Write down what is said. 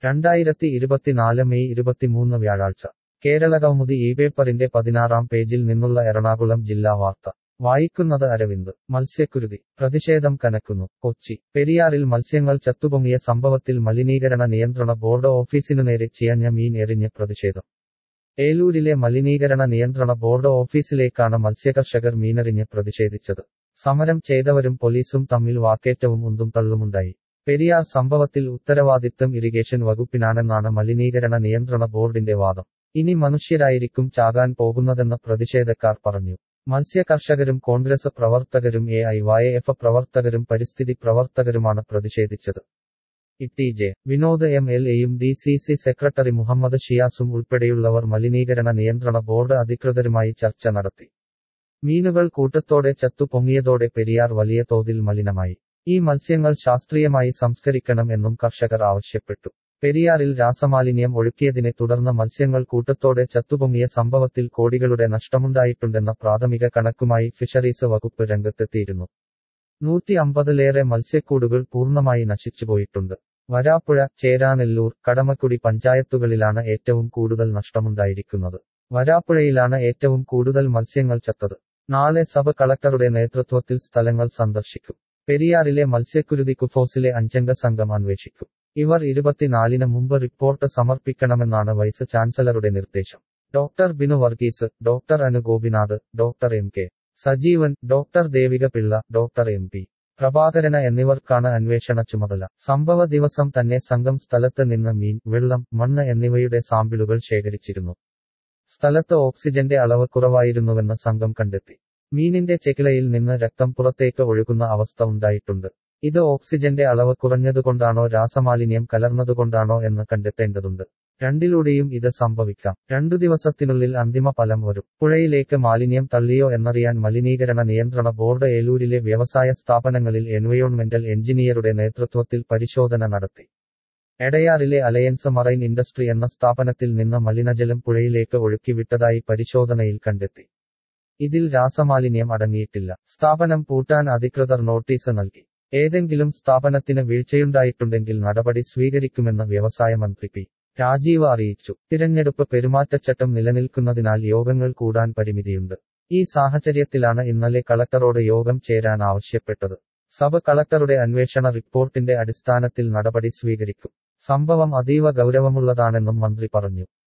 രണ്ടായിരത്തി ഇരുപത്തിനാല് മെയ് ഇരുപത്തിമൂന്ന് വ്യാഴാഴ്ച കേരളകൗമുദി ഈ പേപ്പറിന്റെ പതിനാറാം പേജിൽ നിന്നുള്ള എറണാകുളം ജില്ലാ വാർത്ത വായിക്കുന്നത് അരവിന്ദ് മത്സ്യക്കുരുതി പ്രതിഷേധം കനക്കുന്നു കൊച്ചി പെരിയാറിൽ മത്സ്യങ്ങൾ ചത്തുപൊങ്ങിയ സംഭവത്തിൽ മലിനീകരണ നിയന്ത്രണ ബോർഡ് ഓഫീസിനു നേരെ ചിയഞ്ഞ മീൻ എറിഞ്ഞ് പ്രതിഷേധം ഏലൂരിലെ മലിനീകരണ നിയന്ത്രണ ബോർഡ് ഓഫീസിലേക്കാണ് മത്സ്യകർഷകർ മീനെറിഞ്ഞ് പ്രതിഷേധിച്ചത് സമരം ചെയ്തവരും പോലീസും തമ്മിൽ വാക്കേറ്റവും ഉന്തും തള്ളുമുണ്ടായി പെരിയാർ സംഭവത്തിൽ ഉത്തരവാദിത്തം ഇറിഗേഷൻ വകുപ്പിനാണെന്നാണ് മലിനീകരണ നിയന്ത്രണ ബോർഡിന്റെ വാദം ഇനി മനുഷ്യരായിരിക്കും ചാകാൻ പോകുന്നതെന്ന് പ്രതിഷേധക്കാർ പറഞ്ഞു മത്സ്യ കർഷകരും കോൺഗ്രസ് പ്രവർത്തകരും എ ഐ വൈ എഫ് പ്രവർത്തകരും പരിസ്ഥിതി പ്രവർത്തകരുമാണ് പ്രതിഷേധിച്ചത് E J Vinod M L എയും D C C secretary Muhammad ഷിയാസും ഉൾപ്പെടെയുള്ളവർ മലിനീകരണ നിയന്ത്രണ ബോർഡ് അധികൃതരുമായി ചർച്ച നടത്തി മീനുകൾ കൂട്ടത്തോടെ ചത്തു പൊങ്ങിയതോടെ പെരിയാർ വലിയ തോതിൽ മലിനമായി ഈ മത്സ്യങ്ങൾ ശാസ്ത്രീയമായി സംസ്കരിക്കണം എന്നും കർഷകർ ആവശ്യപ്പെട്ടു പെരിയാറിൽ രാസമാലിന്യം ഒഴുക്കിയതിനെ തുടർന്ന് മത്സ്യങ്ങൾ കൂട്ടത്തോടെ ചത്തുപൊങ്ങിയ സംഭവത്തിൽ കോടികളുടെ നഷ്ടമുണ്ടായിട്ടുണ്ടെന്ന പ്രാഥമിക കണക്കുമായി ഫിഷറീസ് വകുപ്പ് രംഗത്തെത്തിയിരുന്നു നൂറ്റി അമ്പതിലേറെ മത്സ്യക്കൂടുകൾ പൂർണ്ണമായി നശിച്ചുപോയിട്ടുണ്ട് വരാപ്പുഴ ചേരാനെല്ലൂർ കടമക്കുടി പഞ്ചായത്തുകളിലാണ് ഏറ്റവും കൂടുതൽ നഷ്ടമുണ്ടായിരിക്കുന്നത് വരാപ്പുഴയിലാണ് ഏറ്റവും കൂടുതൽ മത്സ്യങ്ങൾ ചത്തത് നാളെ സബ് കളക്ടറുടെ നേതൃത്വത്തിൽ സ്ഥലങ്ങൾ സന്ദർശിക്കും പെരിയാറിലെ മത്സ്യക്കുരുതി കുഫോസിലെ അഞ്ചംഗ സംഘം അന്വേഷിക്കും ഇവർ ഇരുപത്തിനാലിന് മുമ്പ് റിപ്പോർട്ട് സമർപ്പിക്കണമെന്നാണ് വൈസ് ചാൻസലറുടെ നിർദ്ദേശം doctor Binu Varghese doctor Anu Gopinath doctor M K Sajeevan doctor Devika Pillai doctor M P Prabhakaran എന്നിവർക്കാണ് അന്വേഷണ ചുമതല സംഭവ ദിവസം തന്നെ സംഘം സ്ഥലത്ത് നിന്ന് മീൻ വെള്ളം മണ്ണ് എന്നിവയുടെ സാമ്പിളുകൾ ശേഖരിച്ചിരുന്നു സ്ഥലത്ത് ഓക്സിജന്റെ അളവ് കുറവായിരുന്നുവെന്ന് സംഘം കണ്ടെത്തി മീനിന്റെ ചെക്കിളയിൽ നിന്ന് രക്തം പുറത്തേക്ക് ഒഴുകുന്ന അവസ്ഥ ഉണ്ടായിട്ടുണ്ട് ഇത് ഓക്സിജന്റെ അളവ് കുറഞ്ഞതുകൊണ്ടാണോ രാസമാലിന്യം കലർന്നതുകൊണ്ടാണോ എന്ന് കണ്ടെത്തേണ്ടതുണ്ട് രണ്ടിലൂടെയും ഇത് സംഭവിക്കാം രണ്ടു ദിവസത്തിനുള്ളിൽ അന്തിമ ഫലം വരും പുഴയിലേക്ക് മാലിന്യം തള്ളിയോ എന്നറിയാൻ മലിനീകരണ നിയന്ത്രണ ബോർഡ് ഏലൂരിലെ വ്യവസായ സ്ഥാപനങ്ങളിൽ എൻവയോൺമെന്റൽ എഞ്ചിനീയറുടെ നേതൃത്വത്തിൽ പരിശോധന നടത്തി എടയാറിലെ അലയൻസ് മറൈൻ ഇൻഡസ്ട്രി എന്ന സ്ഥാപനത്തിൽ നിന്ന് മലിനജലം പുഴയിലേക്ക് ഒഴുക്കിവിട്ടതായി പരിശോധനയിൽ കണ്ടെത്തി ഇതിൽ രാസമാലിന്യം അടങ്ങിയിട്ടില്ല സ്ഥാപനം പൂട്ടാൻ അധികൃതർ നോട്ടീസ് നൽകി ഏതെങ്കിലും സ്ഥാപനത്തിന് വീഴ്ചയുണ്ടായിട്ടുണ്ടെങ്കിൽ നടപടി സ്വീകരിക്കുമെന്ന് വ്യവസായ മന്ത്രി പി രാജീവ് അറിയിച്ചു തിരഞ്ഞെടുപ്പ് പെരുമാറ്റച്ചട്ടം നിലനിൽക്കുന്നതിനാൽ യോഗങ്ങൾ കൂടാൻ പരിമിതിയുണ്ട് ഈ സാഹചര്യത്തിലാണ് ഇന്നലെ കളക്ടറോട് യോഗം ചേരാൻ ആവശ്യപ്പെട്ടത് സബ് കളക്ടറുടെ അന്വേഷണ റിപ്പോർട്ടിന്റെ അടിസ്ഥാനത്തിൽ നടപടി സ്വീകരിക്കും സംഭവം അതീവ ഗൗരവമുള്ളതാണെന്നും മന്ത്രി പറഞ്ഞു